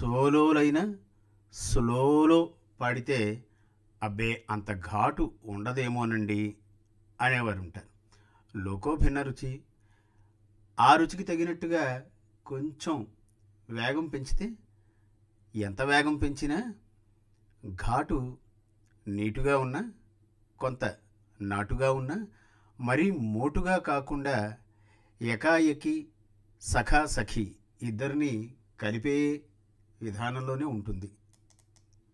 సోలోలైనా స్లోలో పాడితే అబ్బే అంత ఘాటు ఉండదేమోనండి అనేవారు ఉంటారు లోకో భిన్న రుచి ఆ రుచికి తగినట్టుగా కొంచెం వేగం పెంచితే ఎంత వేగం పెంచినా ఘాటు నీటుగా ఉన్నా కొంత నాటుగా ఉన్నా మరీ మోటుగా కాకుండా ఎకాఎకి సఖా సఖి ఇద్దరిని కలిపే విధానంలోనే ఉంటుంది